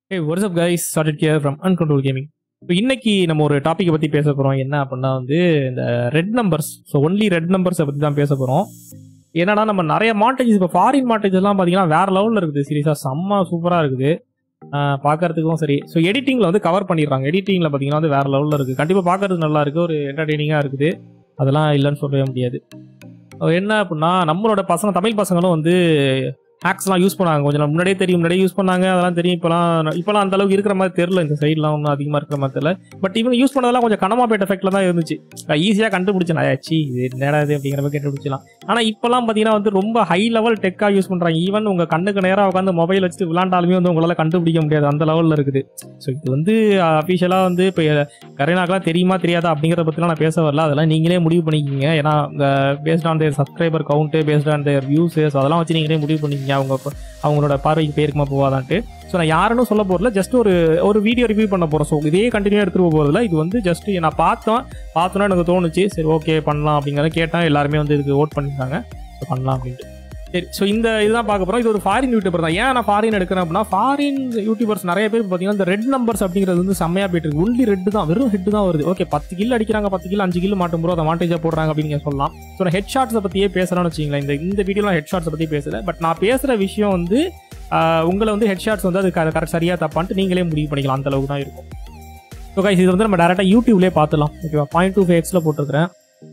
Hey, what's up guys? Started here from Uncontrolled Gaming. இப்போ இன்னைக்கு நம்ம ஒரு டாப்பிக்கை பற்றி பேச போகிறோம் என்ன அப்படின்னா வந்து இந்த red numbers so only red நம்பர்ஸை பற்றி தான் பேச போகிறோம் என்னன்னா நம்ம நிறைய மாண்டேஜஸ் இப்போ ஃபாரின் மாண்டேஜ் எல்லாம் பார்த்தீங்கன்னா வேற லெவலில் இருக்குது சீரியஸாக செம்ம சூப்பராக இருக்குது ஆஹ் பார்க்கறதுக்கும் சரி ஸோ எடிட்டிங்கில் வந்து கவர் பண்ணிடுறாங்க எடிட்டிங்கில் பார்த்தீங்கன்னா வந்து வேற லெவலில் இருக்குது கண்டிப்பாக பார்க்கறதுக்கு நல்லா இருக்குது ஒரு என்டர்டெய்னிங்காக இருக்குது அதெல்லாம் இல்லைன்னு சொல்லவே முடியாது அஹ் என்ன அப்படின்னா நம்மளோட பசங்க தமிழ் பசங்களும் வந்து ஹேக்ஸ்லாம் யூஸ் பண்ணாங்க கொஞ்சம் நாள் முன்னாடியே தெரியும் முன்னாடியே யூஸ் பண்ணாங்க அதெல்லாம் தெரியும் இப்போலாம் இப்போலாம் அந்த அளவுக்கு இருக்கிற மாதிரி தெரியல இந்த சைட்லாம் ஒன்றும் அதிகமாக இருக்கிற மாதிரி தெரியல பட் இவங்க யூஸ் பண்ணதெல்லாம் கொஞ்சம் கனமாப்பேட் எஃபெக்ட்ல தான் இருந்துச்சு ஈஸியாக கண்டுபிடிச்சேன் ஆச்சு இது என்னடா இது அப்படிங்கிற மாதிரி கண்டுபிடிச்சலாம் ஆனால் இப்போலாம் பார்த்தீங்கன்னா வந்து ரொம்ப ஹை லெவல் டெக்காக யூஸ் பண்ணுறாங்க ஈவன் உங்கள் கண்ணுக்கு நேராக உட்காந்து மொபைல் வச்சுட்டு விளாண்டாலுமே வந்து உங்களால் கண்டுபிடிக்க முடியாது அந்த லெவலில் இருக்குது ஸோ இது வந்து அஃபிஷியலாக வந்து இப்போ கரீனாக்கெல்லாம் தெரியுமா தெரியாதா அப்படிங்கிறத பற்றிலாம் நான் பேச வரல அதெல்லாம் நீங்களே முடிவு பண்ணிக்கிங்க ஏன்னா based on their subscriber count based on their views அதெல்லாம் வச்சு நீங்களே முடிவு பண்ணிக்கிங்க அவங்க அவங்களோட பார்வைக்கு போயிருக்குமா போவாதான்ட்டு ஸோ நான் யாருன்னு சொல்ல போகிறதில்ல ஜஸ்ட் ஒரு ஒரு வீடியோ ரிவ்யூ பண்ண போகிறோம் ஸோ இதே கண்டினியூ எடுத்துகிட்டு போகிறதில்ல இது வந்து ஜஸ்ட் நான் பார்த்தோம் பார்த்தோன்னா எனக்கு தோணுச்சு சரி ஓகே பண்ணலாம் அப்படிங்கிறத கேட்டேன் எல்லாருமே வந்து இதுக்கு ஓட் பண்ணியிருக்காங்க ஸோ பண்ணலாம் அப்படின்ட்டு சரி ஸோ இந்த இதுதான் பார்க்க போகிறோம் இது ஒரு ஃபாரின் யூடியூபர் தான் ஏன் நான் ஃபாரின் எடுக்கிறேன் அப்படின்னா ஃபாரின் யூடியூபர்ஸ் நிறைய பேர் பார்த்தீங்கன்னா இந்த ரெட் நம்பர்ஸ் அப்படிங்கிறது வந்து செம்மையாக போயிட்டு இருக்கு ஒன்லி ரெட் தான் வெறும் ஹெட் தான் வருது ஓகே பத்து கில் அடிக்கிறாங்க பத்து கில் அஞ்சு கில் மாட்டும் ப்ரோ அதை மாட்டேஜாக போடுறாங்க அப்படின்னு நீங்க சொல்லலாம் ஸோ நான் ஹெட் ஷாட்ஸை பற்றியே பேசலாம்னு வச்சிங்களேன் இந்த இந்த வீடியோலாம் ஹெட் ஷாட்ஸை பற்றி பேசல பட் நான் பேசுகிற விஷயம் வந்து ஆஹ், உங்களை வந்து ஹெட் ஷாட்ஸ் வந்து அது கரெக்ட் சரியாக தப்பான்ட்டு நீங்களே முடிவு பண்ணிக்கலாம் அந்த அளவுக்கு தான் இருக்கும் ஸோ கைஸ் இது வந்து நம்ம டேரெக்டாக யூடியூப்லேயே பார்த்துலாம் ஓகேவா பாயிண்ட் டூ ஃபைவ் எக்ஸில் போட்டிருக்கிறேன்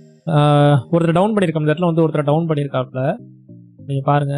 ஆஹ், ஒருத்தர் டவுன் பண்ணியிருக்கோம் இந்த இடத்துல வந்து ஒருத்தர் டவுன் பண்ணியிருக்காப்புல நீங்கள் பாருங்க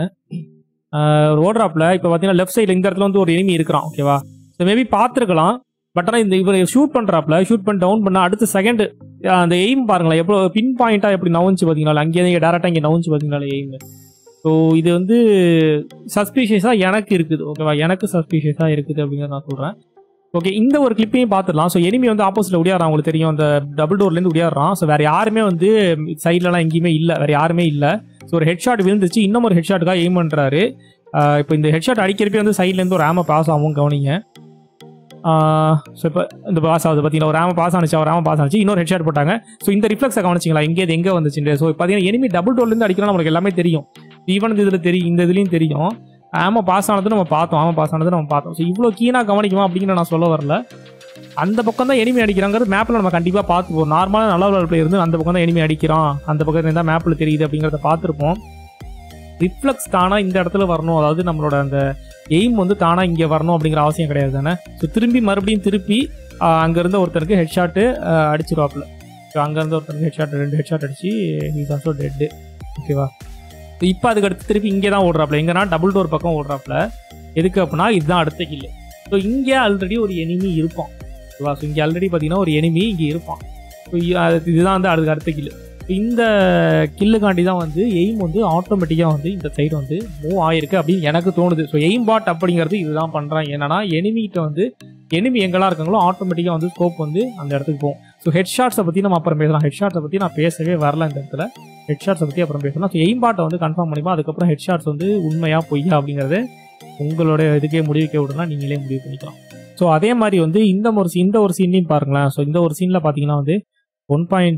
ஆஹ், ஒரு ஓடுறாப்புல இப்போ பார்த்தீங்கன்னா லெஃப்ட் சைடில் இந்த இடத்துல வந்து ஒரு எனிமி இருக்கிறான் ஓகேவா ஸோ மேபி பார்த்துருக்கலாம் பட் ஆனால் இந்த இவர் ஷூட் பண்ணுறாப்புல ஷூட் பண்ணி டவுன் பண்ண அடுத்த செகண்ட் அந்த எய்ம் பாருங்களேன் எவ்வளோ பின் பாயிண்ட்டாக எப்படி நவுஞ்சு பார்த்தீங்களா அங்கேயே டேரெக்டாக இங்கே நவுஞ்சு பார்த்தீங்களா எய்ம் ஸோ இது வந்து சஸ்பீஷியஸாக எனக்கு இருக்குது ஓகேவா எனக்கு சஸ்பீஷியஸாக இருக்குது அப்படிங்கிறத நான் சொல்கிறேன் ஓகே இந்த ஒரு கிளிப்பையும் பார்த்துடலாம் ஸோ எனிமி வந்து ஆப்போசிட்ல உடையாடுறான் உங்களுக்கு தெரியும் அந்த டபுள் டோர்லேருந்து உடையாடுறான் ஸோ வேற யாருமே வந்து சைட்லலாம் எங்கேயுமே இல்லை வேற யாருமே இல்லை ஸோ ஒரு ஹெட் ஷாட் விழுந்துச்சு இன்னும் ஒரு ஹெட் ஷாட்டுக்காக எய்ம் பண்ணுறாரு இப்போ இந்த ஹெட் ஷாட் அடிக்கிறப்பே வந்து சைட்லேருந்து ஒரு ஆம பாஸ் ஆகும் கவனிங்க ஸோ இப்போ இந்த பாஸ் ஆகுது பார்த்தீங்கன்னா ஒரு ஆம பாஸ் ஆனிச்சு ஒரு ஆம பாஸ் ஆனிச்சு இன்னொரு ஹெட் ஷாட் போட்டாங்க ஸோ இந்த ரிஃப்ளெக்ஸை கவனிச்சிங்களா எங்கே இது எங்கே வந்துச்சுட்டு ஸோ பார்த்தீங்கன்னா எனிமி டபுள் டோர்லேருந்து அடிக்கிறோம் நம்மளுக்கு எல்லாமே தெரியும் ஈவன் இதில் தெரியும் இந்த இதுலையும் தெரியும் ஆமா பாஸ் ஆனது நம்ம பார்த்தோம் ஆமா பாஸ் ஆனது நம்ம பார்த்தோம் ஸோ இவ்வளோ கீனாக கவனிக்குமா அப்படின்னு நான் சொல்ல வரல அந்த பக்கம் தான் எனிமி அடிக்கிறாங்கிறது மேப்பில் நம்ம கண்டிப்பாக பார்த்துப்போம் நார்மலாக நல்ல லெவல் பிளேயர் இருந்து அந்த பக்கம் தான் எனிமி அடிக்கிறான் அந்த பக்கம் இருந்தால் மேப்பில் தெரியுது அப்படிங்கிறத பார்த்துருப்போம் ரிஃப்ளெக்ஸ் தானா இந்த இடத்துல வரணும் அதாவது நம்மளோட அந்த எய்ம் வந்து தானா இங்கே வரணும் அப்படிங்கிற அவசியம் கிடையாது தானே ஸோ திரும்பி மறுபடியும் திருப்பி ஆஹ், அங்க இருந்த ஒருத்தருக்கு ஹெட் ஷாட்டு அடிச்சிருவாப்புல ஸோ அங்கேருந்து ஒருத்தருக்கு ஹெட் ஷாட் ரெண்டு ஹெட் ஷாட் அடிச்சு இஸ் ஆல்சோ டெட்டு ஓகேவா இப்போ அதுக்கு அடுத்து திருப்பி இங்கே தான் ஓடுறாப்புல எங்கன்னா டபுள் டோர் பக்கம் ஓடுறாப்புல எதுக்கு அப்படின்னா இதுதான் அடுத்த கில்லு ஸோ இங்கே ஆல்ரெடி ஒரு எனிமி இருப்பான் ஓகேவா ஸோ இங்கே ஆல்ரெடி பார்த்தீங்கன்னா ஒரு எனிமி இங்கே இருப்பான் ஸோ இதுதான் வந்து அதுக்கு அடுத்த கில்லு இந்த கில்லுக்காண்டி தான் வந்து எய்ம் வந்து ஆட்டோமேட்டிக்காக வந்து இந்த சைடு வந்து மூவ் ஆயிருக்கு அப்படின்னு எனக்கு தோணுது ஸோ எய்ம் பாட் அப்படிங்கிறது இதுதான் பண்ணுறாங்க என்னன்னா எனிமிகிட்ட வந்து எனிமி எங்கெல்லாம் இருக்காங்களோ ஆட்டோமேட்டிக்காக வந்து ஸ்கோப் வந்து அந்த இடத்துக்கு போகும் ஸோ ஹெட் ஷாட்ஸை பற்றி நம்ம அப்புறம் பேசலாம் ஹெட் ஷாட்ஸை பற்றி நான் பேசவே வரல இந்த இடத்துல ஹெட் ஷாட்ஸை பற்றி அப்புறம் பேசலாம் ஸோ எய்ம் பாட்டை வந்து கன்ஃபார்ம் பண்ணிப்போம் அதுக்கப்புறம் ஹெட் ஷாட்ஸ் வந்து உண்மையா பொய்யா அப்படிங்கிறது உங்களோட இதுக்கே முடிவுக்கே விடலாம் நீங்களே முடிவு பண்ணிக்கலாம் ஸோ அதே மாதிரி வந்து இந்த ஒரு scene- இந்த ஒரு சீன்லையும் பாருங்களேன் ஸோ இந்த ஒரு சீனில் பார்த்தீங்கன்னா வந்து ஒன் பாயிண்ட்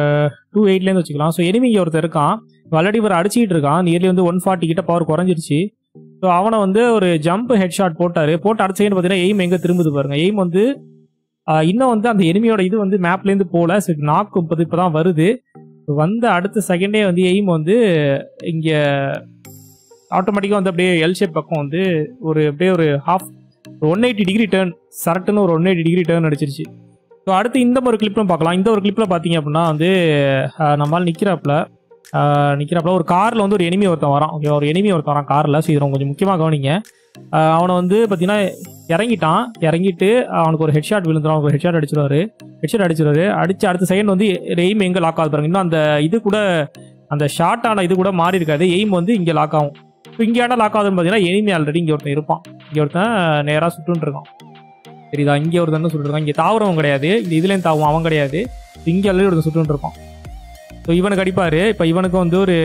டூ எயிட்லேருந்து வச்சுக்கலாம் ஸோ எனிமி இங்க ஒருத்தர் இருக்கான் ஆல்ரெடி இவர் அடிச்சிட்டு இருக்கான் நியர்லி வந்து ஒன் ஃபார்ட்டி கிட்ட பவர் குறைஞ்சிருச்சு ஸோ அவனை வந்து ஒரு ஜம்ப் ஹெட் ஷாட் போட்டாரு போட்டு அடுத்த செகண்ட் பார்த்தீங்கன்னா எய்ம் எங்கே திரும்புது பாருங்க எய்ம் வந்து ஆஹ், இன்னும் வந்து அந்த எனிமியோட இது வந்து மேப்லேருந்து போகல ஸோ நாக்கு இப்போ இப்போ தான் வருது வந்த அடுத்த செகண்டே வந்து எய்ம் வந்து இங்கே ஆட்டோமேட்டிக்காக வந்து அப்படியே எல் ஷேப் பக்கம் வந்து ஒரு அப்படியே ஒரு half one eighty degree turn சரட்டுன்னு ஒரு ஒன் எயிட்டி டிகிரி டேர்ன் அடிச்சிருச்சு ஸோ அடுத்து இந்த ஒரு கிளிப்பும் பார்க்கலாம் இந்த ஒரு கிளிப்பில் பார்த்தீங்க அப்படின்னா வந்து ஆஹ், நம்மால் நிற்கிறாப்புல நிற்கிறாப்புல ஒரு காரில் வந்து ஒரு எனிமி ஒருத்தன் வரான் ஓகே ஒரு எனிமி ஒருத்தன் வரான் காரில் ஸோ இதை கொஞ்சம் முக்கியமாக கவனிங்க ஆஹ், அவனை வந்து பார்த்தீங்கன்னா இறங்கிட்டான் இறங்கிட்டு அவனுக்கு ஒரு ஹெட் ஷாட் விழுந்துடும் அவனுக்கு ஒரு ஹெட் ஷாட் அடிச்சிருவாரு ஹெட் ஷாட் அடிச்சிருவாரு அடிச்சு அடுத்த செகண்ட் வந்து எய்ம் எங்கே லாக் ஆகுது பாருங்க இன்னும் அந்த இது கூட அந்த ஷார்ட் ஆன இது கூட மாறி இருக்காது எய்ம் வந்து இங்கே லாக் ஆகும் இப்போ இங்கே ஏன்னா லாக் ஆகுதுன்னு பார்த்தீங்கன்னா எனிமி ஆல்ரெடி இங்கே ஒருத்தன் இருப்பான் இங்கே ஒருத்தன் நேராக சுட்டுன்னு இருக்கான் சரிதா இங்கே ஒருத்தன் சுட்டு இருக்கான் இங்கே தாவரவன் கிடையாது இந்த இதுலேயும் தாவும் அவன் கிடையாது இங்கே ஆல்ரெடி ஒருத்தன் சுட்டுன்னு இருப்பான் ஸோ இவனுக்கு அடிப்பார் இப்போ இவனுக்கு வந்து ஒரு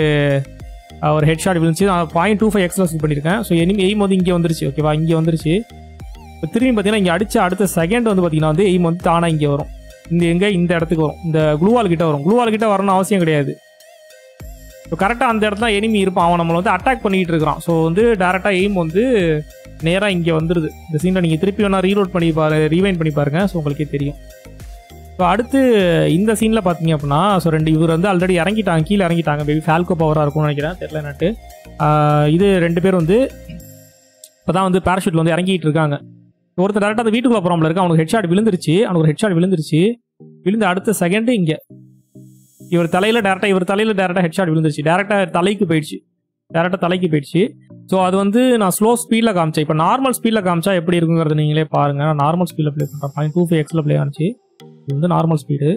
அஹ், ஒரு ஹெட் ஷாட் விழுந்துச்சு நான் பாயிண்ட் டூ ஃபைவ் எக்ஸில் ஷூட் பண்ணியிருக்கேன் ஸோ எனிமி எய்ம் வந்து இங்கே வந்துருச்சு ஓகேவா இங்கே வந்துருச்சு இப்போ திரும்பி பார்த்தீங்கன்னா இங்கே அடிச்ச அடுத்த செகண்ட் வந்து பார்த்தீங்கன்னா வந்து எய்ம் வந்து தானாக இங்கே வரும் இந்த எங்கே இந்த இடத்துக்கு வரும் இந்த குளூவால் கிட்ட வரும் குளூவால் கிட்ட வரணும்னு அவசியம் கிடையாது ஸோ கரெக்டாக அந்த இடத்துல எனிமி இருப்பான் அவன் நம்மளை வந்து அட்டாக் பண்ணிட்டு இருக்கிறான் ஸோ வந்து டேரெக்டாக எய்ம் வந்து நேராக இங்கே வந்துருது இந்த சீனில் நீங்கள் திருப்பி வேணால் ரீலோட் பண்ணி பாரு ரீவைண்ட் பண்ணி பாருங்க ஸோ உங்களுக்கே தெரியும் ஸோ அடுத்து இந்த சீனில் பார்த்தீங்க அப்படின்னா ஸோ ரெண்டு இவர் வந்து ஆல்ரெடி இறங்கிட்டாங்க கீழே இறங்கிட்டாங்க பேபி ஃபேல்கோ பவராக இருக்கும்னு நினைக்கிறேன் தெரியல நட்டு இது ரெண்டு பேர் வந்து இப்போ தான் வந்து பேராஷூட்டில் வந்து இறங்கிட்டு இருக்காங்க ஒருத்தர் டேரெக்டாக அந்த வீட்டுக்குள்ள போகிறாமல் இருக்கு அவனுக்கு ஹெட்ஷாட் விழுந்துருச்சு அவனுக்கு ஒரு ஹெட்ஷாட் விழுந்துருச்சு விழுந்து அடுத்த செகண்டு இங்கே இவர் தலையில் டேரெக்டாக இவர் தலையில் டேரெக்டாக ஹெட்ஷாட் விழுந்துருச்சு டேரெக்டாக தலைக்கு போயிடுச்சு டேரெக்டாக தலைக்கு போயிடுச்சு ஸோ அது வந்து நான் ஸ்லோ ஸ்பீடில் காமிச்சேன் இப்போ நார்மல் ஸ்பீடில் காமிச்சா எப்படி இருக்குங்கிறது நீங்களே பாருங்க நான் நார்மல் ஸ்பீடில் ப்ளே பண்ணுறேன் பாயிண்ட் டூ ஃபைவ் எக்ஸில் ப்ளே ஆனிச்சு இது வந்து நார்மல் ஸ்பீடு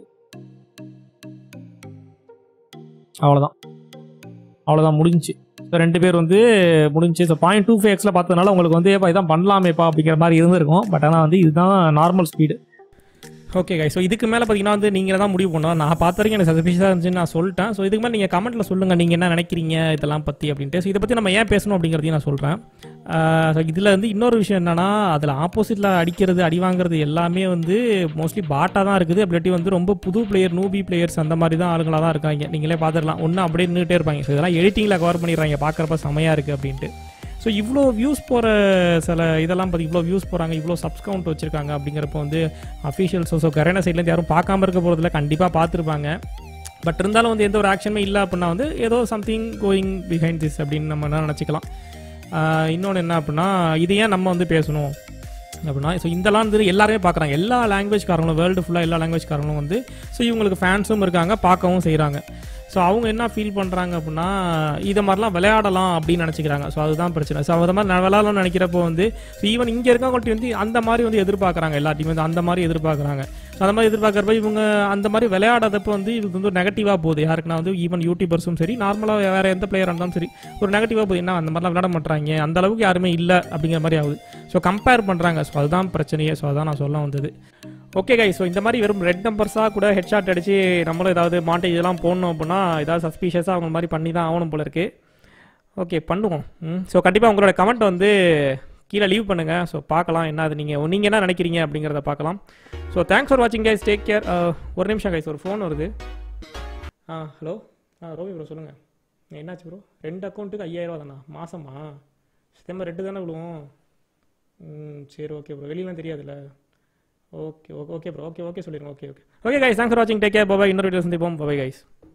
அவ்வளோதான் அவ்வளோதான் முடிஞ்சுச்சு ஸோ ரெண்டு பேர் வந்து முடிஞ்சு ஸோ பாயிண்ட் டூ ஃபைவ் எக்ஸில் பார்த்ததுனால உங்களுக்கு வந்து ஏப்பா இதான் பண்ணலாமேப்பா அப்படிங்கிற மாதிரி இருந்திருக்கும் பட் ஆனால் வந்து இதுதான் normal speed okay guy so இதுக்கு மேலே பார்த்தீங்கன்னா வந்து நீங்கள் தான் முடிவு பண்ணலாம் நான் பார்த்த வரைக்கும் எனக்கு சஸ்பிஷியஸாக இருந்துச்சுன்னு நான் சொல்லிட்டேன் ஸோ இதுக்கு மேலே நீங்கள் கமெண்ட்டில் சொல்லுங்கள் நீங்கள் என்ன நினைக்கிறீங்க இதெல்லாம் பற்றி அப்படின்ட்டு ஸோ இதை பற்றி நம்ம ஏன் பேசணும் அப்படிங்கிறதையும் நான் சொல்கிறேன் ஸோ இதில் வந்து இன்னொரு விஷயம் என்னன்னா அதில் ஆப்போசிட்டில் அடிக்கிறது அடி வாங்குறது எல்லாமே வந்து மோஸ்ட்லி பாட்டாக தான் இருக்குது அப்படி வந்து ரொம்ப புது பிளேயர் நூபி பிளேயர்ஸ் அந்த மாதிரி தான் ஆளுங்களாக தான் இருக்காங்க நீங்களே பார்த்துடலாம் ஒன்று அப்படியே நின்றுட்டே இருப்பாங்க ஸோ இதெல்லாம் எடிட்டிங்கில் கவர் பண்ணிடுறாங்க பார்க்குறப்ப செமையாக இருக்குது அப்படின்ட்டு ஸோ இவ்வளோ வியூஸ் போகிற சில இதெல்லாம் பார்த்து இவ்வளோ வியூஸ் போகிறாங்க இவ்வளோ சப்ஸ்கவுண்ட் வச்சுருக்காங்க அப்படிங்கிறப்ப வந்து அஃபீஷியல்ஸ் ஸோ கரேனா சைட்லேருந்து யாரும் பார்க்காம இருக்க போகிறதுல கண்டிப்பாக பார்த்துருப்பாங்க பட் இருந்தாலும் வந்து எந்த ஒரு ஆக்ஷனுமே இல்லை அப்படின்னா வந்து ஏதோ சம்திங் கோயிங் பிஹைண்ட் திஸ் அப்படின்னு நம்ம என்ன நினச்சிக்கலாம் இன்னொன்று என்ன அப்படின்னா இது ஏன் நம்ம வந்து பேசணும் அப்படின்னா ஸோ இதெல்லாம் வந்து எல்லாருமே பார்க்குறாங்க எல்லா லாங்குவேஜ்காரங்களும் வேர்ல்டு ஃபுல்லாக எல்லா லாங்குவேஜ்காரங்களும் வந்து ஸோ இவங்களுக்கு ஃபேன்ஸும் இருக்காங்க பார்க்கவும் செய்கிறாங்க ஸோ அவங்க என்ன ஃபீல் பண்ணுறாங்க அப்படின்னா இதை மாதிரிலாம் விளையாடலாம் அப்படின்னு நினச்சிக்கிறாங்க ஸோ அதுதான் பிரச்சனை ஸோ அது மாதிரி நான் விளையாடலாம்னு நினைக்கிறப்போ வந்து ஸோ ஈவன் இங்கே இருக்கவங்கள்ட்ட வந்து அந்த மாதிரி வந்து எதிர்பார்க்குறாங்க எல்லாத்தையுமே வந்து அந்த மாதிரி எதிர்பார்க்குறாங்க ஸோ அந்த மாதிரி எதிர்பார்க்குறப்ப இவங்க அந்த மாதிரி விளையாடாதப்போ வந்து இது வந்து ஒரு நெகட்டிவாக போகுது யாருக்குன்னா வந்து ஈவன் யூடியூபர்ஸும் சரி நார்மலாக வேறு எந்த பிளேயராக இருந்தாலும் சரி ஒரு நெகட்டிவாக போகுது என்ன அந்த மாதிரிலாம் விளையாட மாட்டாங்க அந்த அளவுக்கு யாருமே இல்லை அப்படிங்கிற மாதிரி ஆகுது ஸோ கம்பேர் பண்ணுறாங்க ஸோ அதுதான் பிரச்சனையே ஸோ அதான் நான் சொல்ல வந்தது ஓகே கை ஸோ இந்த மாதிரி வெறும் ரெட் நம்பர்ஸாக கூட ஹெட்ஷாட் அடித்து நம்மளும் ஏதாவது மாண்டேஜ் எல்லாம் போடணும் அப்படின்னா ஏதாவது சஸ்பீஷியஸாக அவங்க மாதிரி பண்ணி தான் ஆகணும் போல இருக்கு ஓகே பண்ணுவோம் ம் ஸோ கண்டிப்பாக உங்களோட கமெண்ட் வந்து கீழே லீவ் பண்ணுங்கள் ஸோ பார்க்கலாம் என்ன அது நீங்கள் நீங்கள் என்ன நினைக்கிறீங்க அப்படிங்கிறத பார்க்கலாம் ஸோ தேங்க்ஸ் ஃபார் வாட்சிங் கைஸ் டேக் கேர் ஒரு நிமிஷம் கைஸ் ஒரு ஃபோன் வருது ஆ ஹலோ ஆ ரோவி ப்ரோ சொல்லுங்கள் என்னாச்சு ப்ரோ ரெண்டு அக்கௌண்ட்டுக்கு ஐயாயிரம் தானா மாதமா சித்தம்பர் ரெட்டு தானே விழுவோம் ம் சரி ஓகே ப்ரோ வெளியெலாம் தெரியாதுல்ல okay okay okay bro okay okay சொல்லிடுங்க okay okay okay guys thanks for வாட்சிங் டேக் கேர் பாய் இன்னொரு வீடியோ சந்திப்போம் பாய் கைஸ்